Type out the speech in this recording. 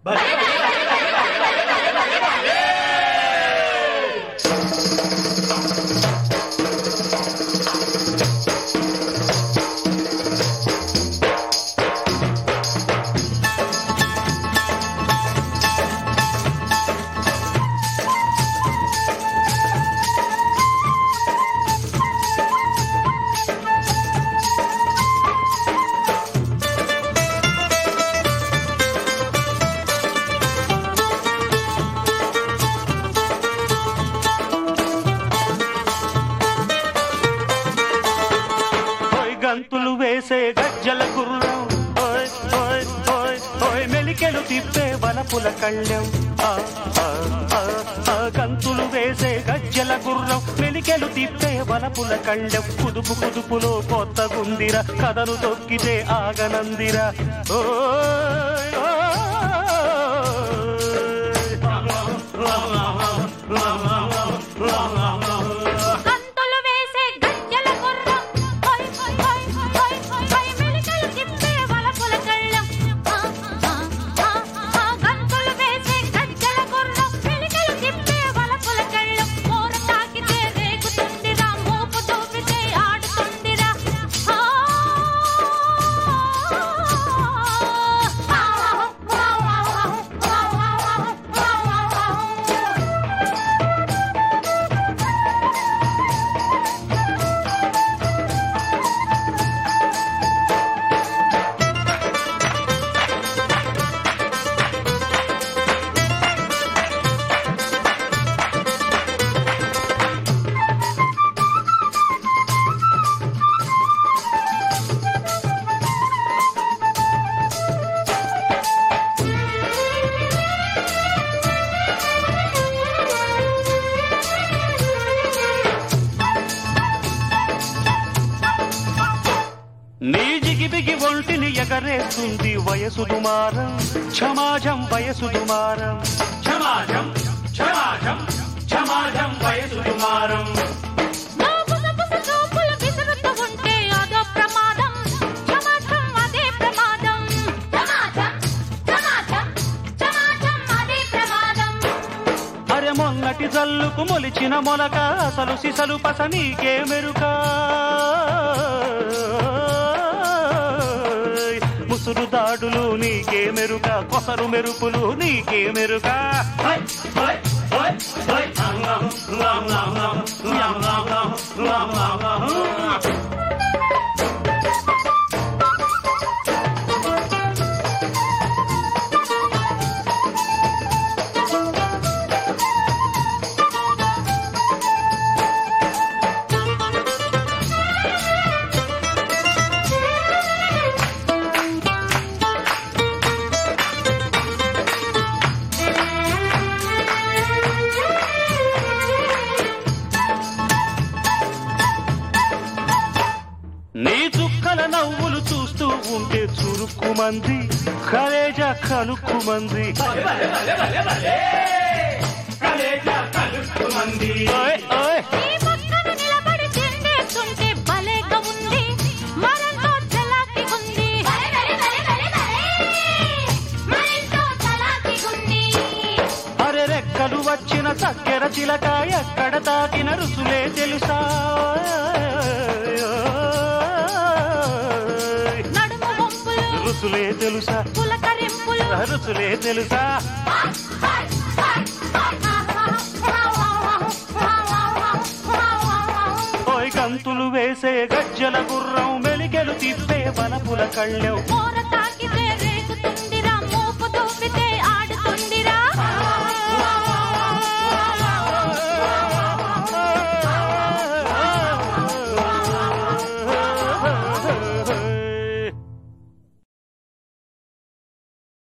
ఓయ్ గంతులు వేసే గజ్జల గుర్రం ఓయ్ ఓయ్ ఓయ్ ఓయ్ మెలికెలు తిప్పే వలపుల కళ్ళెం ఆ, ఆ, ఆ, ఆ, గంతులు వేసే గజ్జల గుర్రం మెలికెలు తిప్పే వలపుల కళ్ళెం కుదుపు కుదుపులో కొత్త గుందిర కథను తొక్కితే ఆగనందిర ఓయ్ గంతులు వేసే గజ్జల గుర్రం హోయ్ హోయ్ హోయ్ హోయ్ హోయ్ హోయ్ మెలికలు తిప్పే వలపుల కళ్ళం ఆ, ఆ, ఆ, ఆ, గంతులు వేసే గజ్జల గుర్రం మెలికలు తిప్పే వలపుల కళ్ళం మోర తాకితే రేగుతుందిరా మోపు చూపితే ఆడుతుందిరా ఆ, నీ జిగిబిగి ఒంటిని ఎగరేస్తుంది వయసు దుమారం క్షమాజం వయసు దుమారం క్షమాజం క్షమాజం క్షమాజం వయసు దుమారం నా బుసబుస చూపులు విసురుతూ ఉంటే అదో ప్రమాదం సమాజం అదే ప్రమాదం సమాజం సమాజం సమాజం అదే ప్రమాదం అరె మొన్నటి జల్లుకు మొలిచిన మొలక అసలు సిసలు పస నీకే మెరుక ముసురు దాడులు నీకే మెరుక కొసరు మెరుపులు నీకే మెరుక నీ చుక్కల నవ్వులు చూస్తూ ఉంటే చురుక్కు మంది కలేజ కలుక్కు మంది ఓయ్, ఓయ్. నీ పక్కన నిలబడి తిండేస్తుంటే భలేగా ఉంది మరెంతో చలాకీగుంది మరెంతో చలాకీగుంది అరె రెక్కలు వచ్చిన చక్కెర చిలక ఎక్కడ తాకిన రుసులే తెలుసా నడుము వంపులు రుసులే తెలుసా పులకరింపులు రుసులే తెలుసా ఓయ్ గంతులు వేసే గజ్జల గుర్రం మెలికెలు తిప్పే బలపుల కళ్ళెం మోర తాకితే